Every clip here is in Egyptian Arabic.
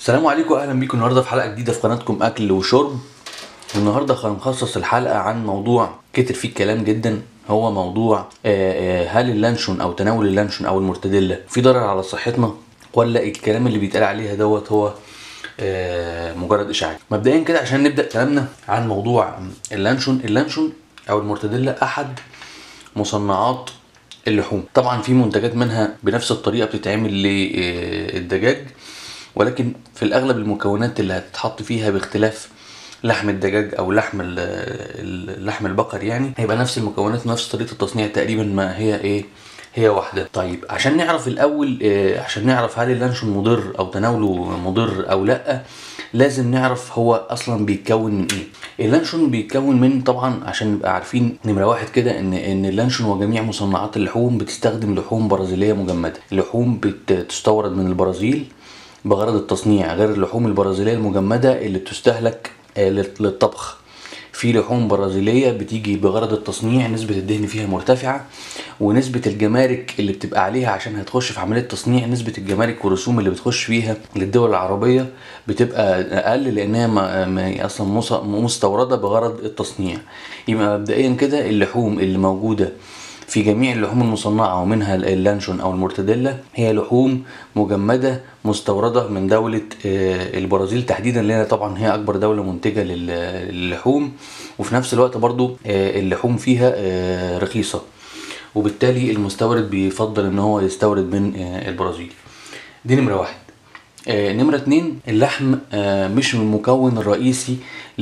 السلام عليكم اهلا بيكم النهارده في حلقه جديده في قناتكم اكل وشرب النهارده هنخصص الحلقه عن موضوع كتر فيه الكلام جدا هو موضوع آه، آه، هل اللانشون او تناول اللانشون او المرتديلا في ضرر على صحتنا ولا الكلام اللي بيتقال عليها دوت هو آه، مجرد اشاعات مبدئيا كده عشان نبدا كلامنا عن موضوع اللانشون اللانشون او المرتديلا احد مصنعات اللحوم طبعا في منتجات منها بنفس الطريقه بتتعمل للدجاج ولكن في الاغلب المكونات اللي هتتحط فيها باختلاف لحم الدجاج او لحم ال- ال- اللحم البقر يعني هيبقى نفس المكونات نفس طريقه التصنيع تقريبا ما هي ايه هي واحده طيب عشان نعرف الاول آه، عشان نعرف هل اللانشون مضر او تناوله مضر او لا لازم نعرف هو اصلا بيتكون من ايه اللانشون بيتكون من طبعا عشان نبقى عارفين نمره واحد كده ان ان اللانشون وجميع مصنعات اللحوم بتستخدم لحوم برازيليه مجمده لحوم بتستورد من البرازيل بغرض التصنيع غير اللحوم البرازيليه المجمده اللي بتستهلك آه، لل- للطبخ في لحوم برازيليه بتيجي بغرض التصنيع نسبه الدهن فيها مرتفعه ونسبه الجمارك اللي بتبقى عليها عشان هتخش في عمليه تصنيع نسبه الجمارك والرسوم اللي بتخش فيها للدول العربيه بتبقى اقل لانها ما ما اصلا مص- مستورده بغرض التصنيع يبقى مبدئيا كده اللحوم اللي موجوده في جميع اللحوم المصنعة ومنها اللانشون أو المرتديلا هي لحوم مجمدة مستوردة من دولة آه، البرازيل تحديدا لأن طبعا هي أكبر دولة منتجة لل- للحوم وفي نفس الوقت برضو آه، اللحوم فيها آه، رخيصة وبالتالي المستورد بيفضل ان هو يستورد من آه، البرازيل دي نمرة واحد آه، نمرة اتنين اللحم آه، مش المكون الرئيسي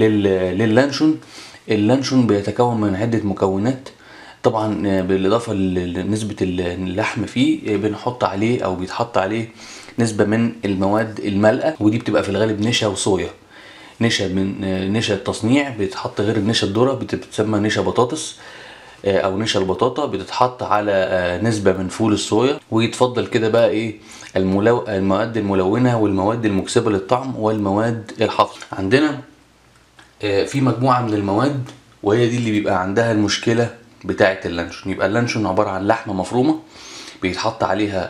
لل- لللانشون اللانشون بيتكون من عدة مكونات طبعا آه، بالإضافة ل- لنسبة اللحم فيه آه، بنحط عليه أو بيتحط عليه نسبة من المواد المالئة ودي بتبقى في الغالب نشا وصويا نشا من آه، نشا التصنيع بيتحط غير النشا الذرة بت- بتسمى نشا بطاطس آه، او نشا البطاطا بتتحط على آه، نسبه من فول الصويا ويتفضل كده بقى ايه الملو... المواد الملونه والمواد المكسبه للطعم والمواد الحافظه عندنا آه، في مجموعه من المواد وهي دي اللي بيبقى عندها المشكله بتاعه اللانشون يبقى اللانشون عباره عن لحمه مفرومه بيتحط عليها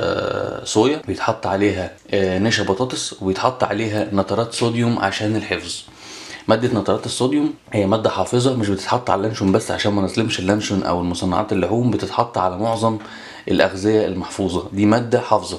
ده صويا بيتحط عليها آه، نشا بطاطس وبيتحط عليها نترات صوديوم عشان الحفظ مادة نترات الصوديوم هي مادة حافظة مش بتتحط على اللانشون بس عشان ما نظلمش اللانشون أو المصنعات اللحوم بتتحط على معظم الأغذية المحفوظة دي مادة حافظة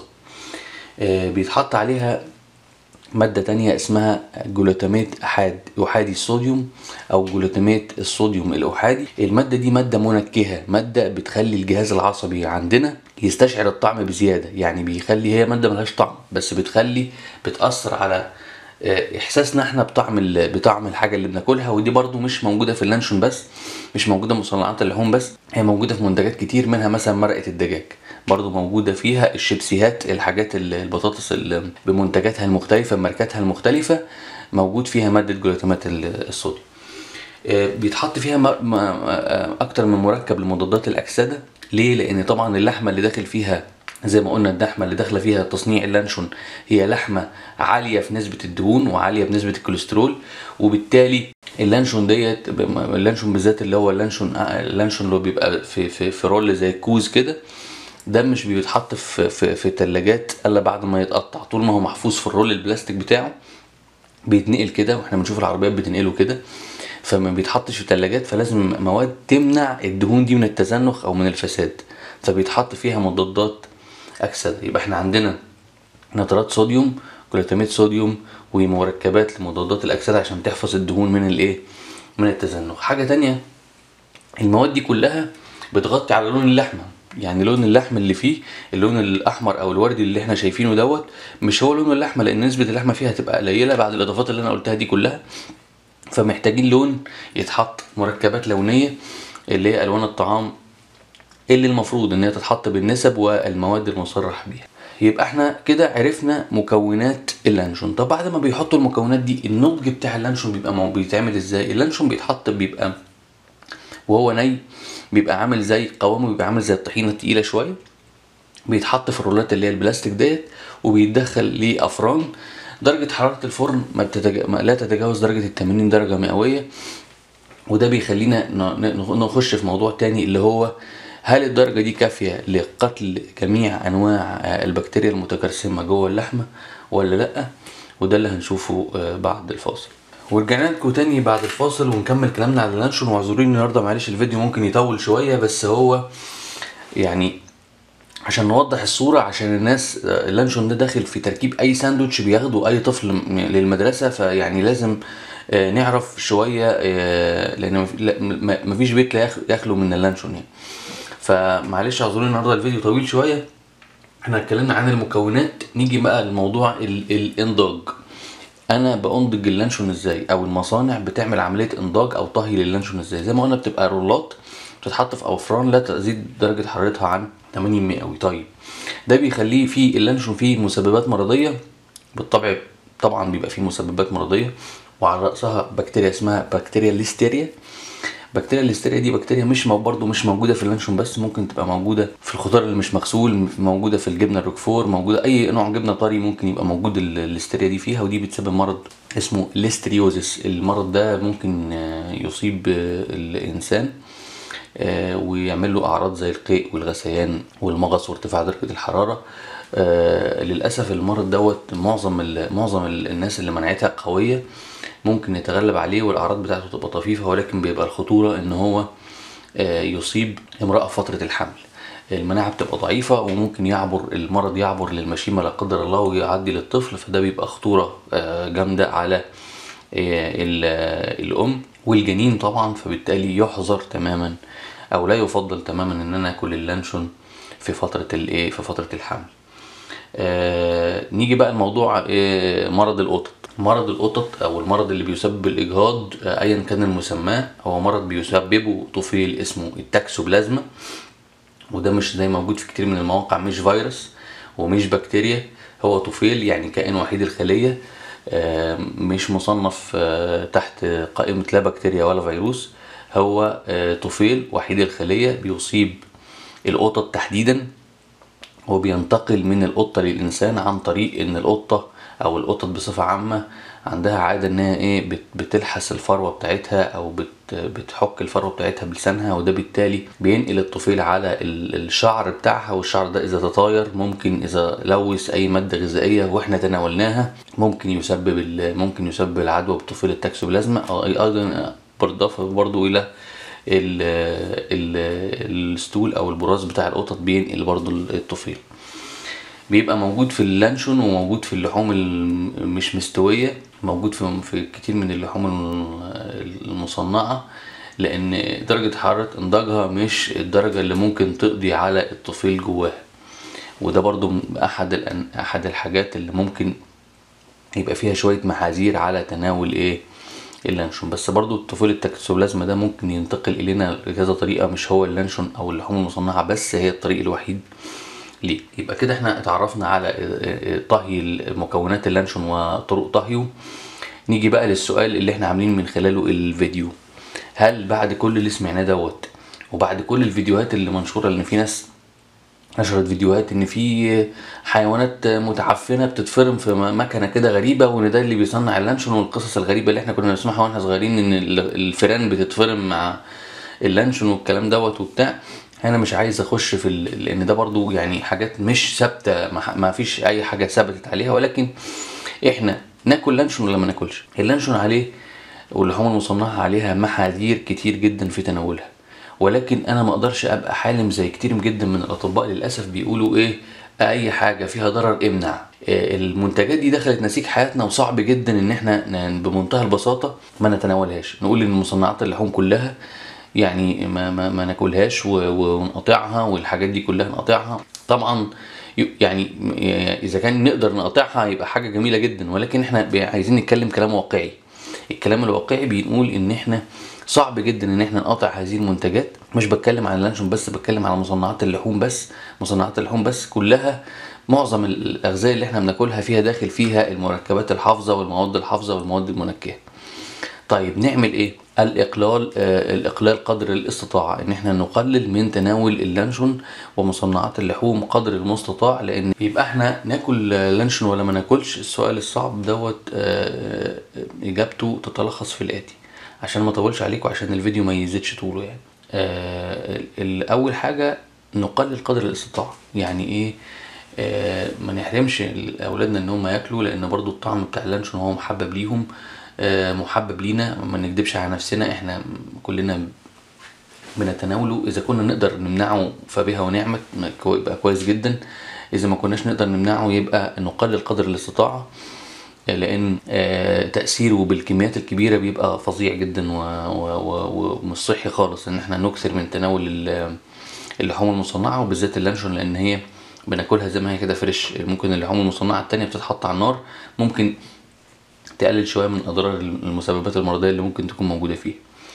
آه، بيتحط عليها مادة تانية اسمها جلوتاميت أحاد أحادي الصوديوم أو جلوتاميت الصوديوم الأحادي المادة دي مادة منكهة مادة بتخلي الجهاز العصبي عندنا يستشعر الطعم بزيادة يعني بيخلي هي مادة ملهاش طعم بس بتخلي بتأثر على آه، احساسنا احنا بطعم ال- بطعم الحاجه اللي بناكلها ودي برضو مش موجوده في اللانشون بس مش موجوده في مصنعات اللحوم بس هي موجوده في منتجات كتير منها مثلا مرقه الدجاج برضو موجوده فيها الشيبسيهات الحاجات ال- البطاطس ال- بمنتجاتها المختلفه بماركاتها المختلفه موجود فيها ماده جلوتامات ال- الصوديوم آه، بيتحط فيها م- م- آه، اكتر من مركب لمضادات الاكسده ليه لان طبعا اللحمه اللي داخل فيها زي ما قلنا اللحمه اللي داخله فيها تصنيع اللانشون هي لحمه عاليه في نسبه الدهون وعاليه بنسبه الكوليسترول وبالتالي اللانشون ديت اللانشون بالذات اللي هو اللانشون اللانشون اللي هو بيبقى في في في رول زي الكوز كده ده مش بيتحط في في في الثلاجات الا بعد ما يتقطع طول ما هو محفوظ في الرول البلاستيك بتاعه بيتنقل كده واحنا بنشوف العربيات بتنقله كده فما بيتحطش في الثلاجات فلازم مواد تمنع الدهون دي من التزنخ او من الفساد فبيتحط فيها مضادات اكسده يبقى احنا عندنا نترات صوديوم جلوتاميت صوديوم ومركبات لمضادات الاكسده عشان تحفظ الدهون من الايه من التزنخ حاجه تانية المواد دي كلها بتغطي على لون اللحمه يعني لون اللحم اللي فيه اللون الاحمر او الوردي اللي احنا شايفينه دوت مش هو لون اللحمه لان نسبه اللحمه فيها هتبقى قليله بعد الاضافات اللي انا قلتها دي كلها فمحتاجين لون يتحط مركبات لونيه اللي هي الوان الطعام اللي المفروض ان هي تتحط بالنسب والمواد المصرح بيها يبقى احنا كده عرفنا مكونات اللانشون طب بعد ما بيحطوا المكونات دي النضج بتاع اللانشون بيبقى مو- بيتعمل ازاي اللانشون بيتحط بيبقى وهو ني بيبقى عامل زي قوامه بيبقى عامل زي الطحينه التقيله شويه بيتحط في الرولات اللي هي البلاستيك ديت وبيتدخل لافران درجه حراره الفرن ما, بتتج... ما لا تتجاوز درجه ال 80 درجه مئويه وده بيخلينا ن- ن- نخش في موضوع تاني اللي هو هل الدرجة دي كافية لقتل جميع أنواع آه، البكتيريا المتكرسمة جوه اللحمة ولا لأ وده اللي هنشوفه آه، بعد الفاصل ورجعنا لكم تاني بعد الفاصل ونكمل كلامنا على اللانشون واعذروني النهارده معلش الفيديو ممكن يطول شويه بس هو يعني عشان نوضح الصورة عشان الناس آه، اللانشون ده داخل في تركيب أي ساندوتش بياخده أي طفل م- للمدرسة فيعني لازم آه، نعرف شوية آه، لأن مف- لا- م- مفيش بيت لا يخ- يخلو من اللانشون يعني فمعلش اعذروني النهارده الفيديو طويل شوية احنا اتكلمنا عن المكونات نيجي بقى لموضوع ال- الانضاج انا بانضج اللانشون ازاي او المصانع بتعمل عمليه انضاج او طهي للانشون ازاي زي ما قلنا بتبقى رولات بتتحط في افران لا تزيد درجه حرارتها عن 80 مئوي طيب ده بيخليه فيه اللانشون فيه مسببات مرضيه بالطبع طبعا بيبقى فيه مسببات مرضيه وعلى راسها بكتيريا اسمها بكتيريا الليستيريا بكتيريا الليستيريا دي بكتيريا مش مو برضه مش موجوده في اللانشون بس ممكن تبقى موجوده في الخضار اللي مش مغسول موجوده في الجبنه الروكفور موجوده اي نوع جبنه طري ممكن يبقى موجود ال- الليستيريا دي فيها ودي بتسبب مرض اسمه ليستريوزس المرض ده ممكن آه، يصيب آه، الانسان آه، ويعمل له اعراض زي القيء والغثيان والمغص وارتفاع درجه الحراره آه، للاسف المرض دوت معظم ال- معظم ال- الناس اللي مناعتها قويه ممكن يتغلب عليه والاعراض بتاعته تبقى طفيفه ولكن بيبقى الخطوره ان هو آه، يصيب امراه في فتره الحمل المناعه بتبقى ضعيفه وممكن يعبر المرض يعبر للمشيمه لا قدر الله ويعدي للطفل فده بيبقى خطوره آه، جامده على آه، ال- آه، الام والجنين طبعا فبالتالي يحظر تماما او لا يفضل تماما ان انا اكل اللانشون في فتره الايه في فتره الحمل آه نيجي بقى الموضوع آه مرض القطط مرض القطط او المرض اللي بيسبب الاجهاض آه ايا كان المسمى هو مرض بيسببه طفيل اسمه التاكسوبلازما وده مش زي موجود في كتير من المواقع مش فيروس ومش بكتيريا هو طفيل يعني كائن وحيد الخلية آه، مش مصنف آه، تحت قائمة لا بكتيريا ولا فيروس هو آه، طفيل وحيد الخلية بيصيب القطط تحديدا وبينتقل من القطة للإنسان عن طريق إن القطة أو القطط بصفة عامة عندها عادة إنها إيه بت- بتلحس الفروة بتاعتها أو بت بتحك الفروة بتاعتها بلسانها وده بالتالي بينقل الطفيل على ال- الشعر بتاعها والشعر ده إذا تطاير ممكن إذا لوث أي مادة غذائية وإحنا تناولناها ممكن يسبب ال- ممكن يسبب العدوى بطفيل التاكسوبلازما أو أيضا بالإضافة برضو إلى ال ال الستول او البراز بتاع القطط بينقل برضو الطفيل بيبقى موجود في اللانشون وموجود في اللحوم المش مستوية موجود في في كتير من اللحوم الم- المصنعة لأن درجة حرارة إنضاجها مش الدرجة اللي ممكن تقضي على الطفيل جواها وده برضو أحد الأن- أحد الحاجات اللي ممكن يبقى فيها شوية محاذير على تناول ايه اللانشون بس برضو الطفول التكسوبلازما ده ممكن ينتقل الينا بكذا طريقة مش هو اللانشون او اللحوم المصنعة بس هي الطريق الوحيد ليه يبقى كده احنا اتعرفنا على اه- اه- طهي مكونات اللانشون وطرق طهيه نيجي بقى للسؤال اللي احنا عاملين من خلاله الفيديو هل بعد كل اللي سمعناه دوت وبعد كل الفيديوهات اللي منشورة لان في ناس نشرت فيديوهات ان في حيوانات متعفنه بتتفرم في م- مكنه كده غريبه وان ده اللي بيصنع اللانشون والقصص الغريبه اللي احنا كنا بنسمعها واحنا صغيرين ان ال- الفيران بتتفرم مع اللانشون والكلام دوت وبتاع انا مش عايز اخش في ال... لان ده برضو يعني حاجات مش ثابته ما ح- ما فيش اي حاجه ثبتت عليها ولكن احنا ناكل لانشون ولا ما ناكلش اللانشون عليه واللحوم المصنعه عليها محاذير كتير جدا في تناولها ولكن انا ما اقدرش ابقى حالم زي كتير جدا من الاطباء للاسف بيقولوا ايه اي حاجه فيها ضرر امنع إيه المنتجات دي دخلت نسيج حياتنا وصعب جدا ان احنا ن- بمنتهى البساطه ما نتناولهاش نقول ان مصنعات اللحوم كلها يعني ما ما, ما ناكلهاش و- و- ونقطعها والحاجات دي كلها نقطعها طبعا ي- يعني م- اذا كان نقدر نقطعها يبقى حاجه جميله جدا ولكن احنا بي- عايزين نتكلم كلام واقعي الكلام الواقعي بيقول ان احنا صعب جدا ان احنا نقاطع هذه المنتجات مش بتكلم عن اللانشون بس بتكلم على مصنعات اللحوم بس مصنعات اللحوم بس كلها معظم الاغذيه اللي احنا بناكلها فيها داخل فيها المركبات الحافظه والمواد الحافظه والمواد المنكهه طيب نعمل ايه الاقلال آه الاقلال قدر الاستطاعه ان احنا نقلل من تناول اللانشون ومصنعات اللحوم قدر المستطاع لان يبقى احنا ناكل آه، لانشون ولا ما ناكلش السؤال الصعب دوت آه، آه، اجابته تتلخص في الاتي عشان ما اطولش عليكم عشان الفيديو ما يزيدش طوله يعني آه، ال- اول حاجه نقلل قدر الاستطاعه يعني ايه آه، ما نحرمش اولادنا ان هم ياكلوا لان برضو الطعم بتاع اللانشون هو محبب ليهم آه، محبب لينا ما نكدبش على نفسنا احنا كلنا بنتناوله اذا كنا نقدر نمنعه فبها ونعمت كو- يبقى كويس جدا اذا ما كناش نقدر نمنعه يبقى نقلل قدر الاستطاعه لان آه، تاثيره بالكميات الكبيره بيبقى فظيع جدا و- و- و- ومش صحي خالص ان احنا نكثر من تناول ال- اللحوم المصنعه وبالذات اللانشون لان هي بناكلها زي ما هي كده فريش ممكن اللحوم المصنعه التانية بتتحط على النار ممكن تقلل شويه من اضرار المسببات المرضيه اللي ممكن تكون موجوده فيها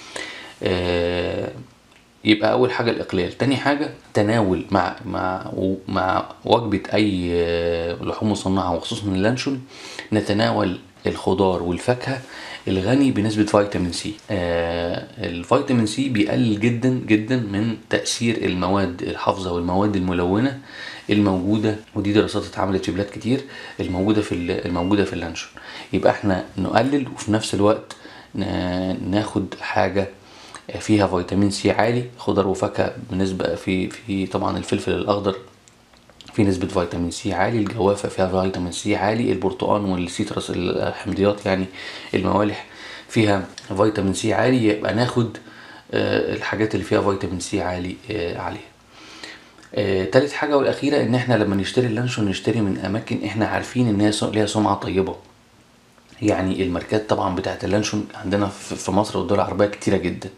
آه، يبقى اول حاجه الاقلال تاني حاجه تناول مع مع مع وجبه اي آه، لحوم مصنعه وخصوصا اللانشون نتناول الخضار والفاكهه الغني بنسبه فيتامين سي آه الفيتامين سي بيقلل جدا جدا من تاثير المواد الحافظه والمواد الملونه الموجوده ودي دراسات اتعملت في بلاد كتير الموجوده في ال- الموجوده في اللانشون يبقى احنا نقلل وفي نفس الوقت ن- ناخد حاجه فيها فيتامين سي عالي خضار وفاكهه بنسبه في في طبعا الفلفل الاخضر في نسبة فيتامين سي عالي الجوافة فيها فيتامين سي عالي البرتقال والسيترس الحمضيات يعني الموالح فيها فيتامين سي عالي يبقى ناخد آه، الحاجات اللي فيها فيتامين سي عالي آه، عليها آه، تالت حاجة والأخيرة إن إحنا لما نشتري اللانشون نشتري من أماكن إحنا عارفين إن هي سم- ليها سمعة طيبة يعني الماركات طبعا بتاعت اللانشون عندنا في في مصر والدول العربية كتيرة جدا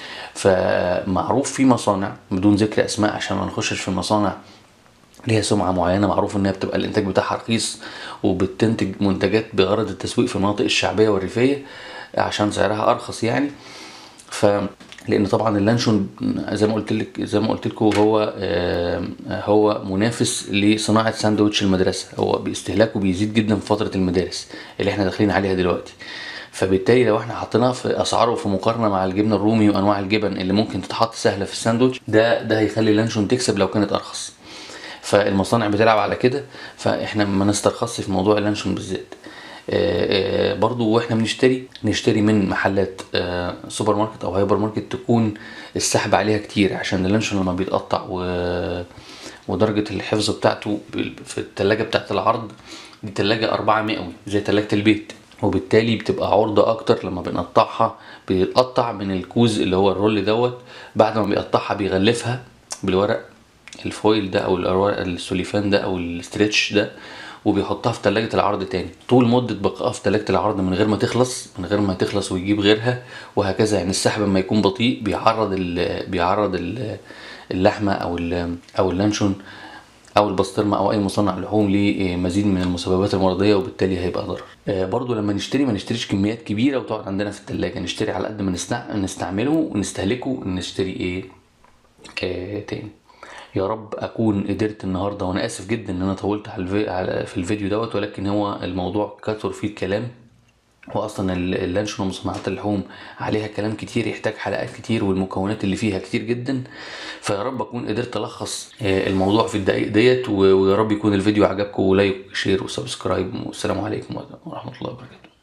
فمعروف في مصانع بدون ذكر أسماء عشان ما نخشش في المصانع ليها سمعة معينة معروف إنها بتبقى الإنتاج بتاعها رخيص وبتنتج منتجات بغرض التسويق في المناطق الشعبية والريفية عشان سعرها أرخص يعني ف لان طبعا اللانشون زي ما قلت لك زي ما قلت لكم هو آه، هو منافس لصناعه ساندوتش المدرسه هو باستهلاكه بيزيد جدا في فتره المدارس اللي احنا داخلين عليها دلوقتي فبالتالي لو احنا حطيناه في اسعاره في مقارنه مع الجبنه الرومي وانواع الجبن اللي ممكن تتحط سهله في الساندوتش ده ده هيخلي اللانشون تكسب لو كانت ارخص فالمصانع بتلعب على كده فاحنا ما نسترخصش في موضوع اللانشون بالذات آه، آه، برضو واحنا بنشتري نشتري من محلات آه، سوبر ماركت او هايبر ماركت تكون السحب عليها كتير عشان اللانشون لما بيتقطع و... ودرجة الحفظ بتاعته بال- في التلاجة بتاعت العرض دي تلاجة أربعة مئوي زي تلاجة البيت وبالتالي بتبقى عرضة أكتر لما بنقطعها بيتقطع من الكوز اللي هو الرول دوت بعد ما بيقطعها بيغلفها بالورق الفويل ده او الورق السوليفان ده او الاسترتش ده وبيحطها في تلاجة العرض تاني طول مدة بقائها في تلاجة العرض من غير ما تخلص من غير ما تخلص ويجيب غيرها وهكذا يعني السحب لما يكون بطيء بيعرض ال بيعرض ال اللحمة او ال او اللانشون او البسطرمه او اي مصنع لحوم لمزيد من المسببات المرضيه وبالتالي هيبقى ضرر آه، برضو لما نشتري ما نشتريش كميات كبيره وتقعد عندنا في التلاجة نشتري على قد ما نستع... نستعمله ونستهلكه نشتري ايه آه تاني يا رب اكون قدرت النهارده وانا اسف جدا ان انا طولت على الفي... على في الفيديو دوت ولكن هو الموضوع كثر فيه الكلام واصلا ال- اللانشون ومصنعات اللحوم عليها كلام كتير يحتاج حلقات كتير والمكونات اللي فيها كتير جدا فيا رب اكون قدرت الخص آه، الموضوع في الدقائق ديت و- ويا رب يكون الفيديو عجبكم ولايك شير وسبسكرايب والسلام عليكم ورحمه الله وبركاته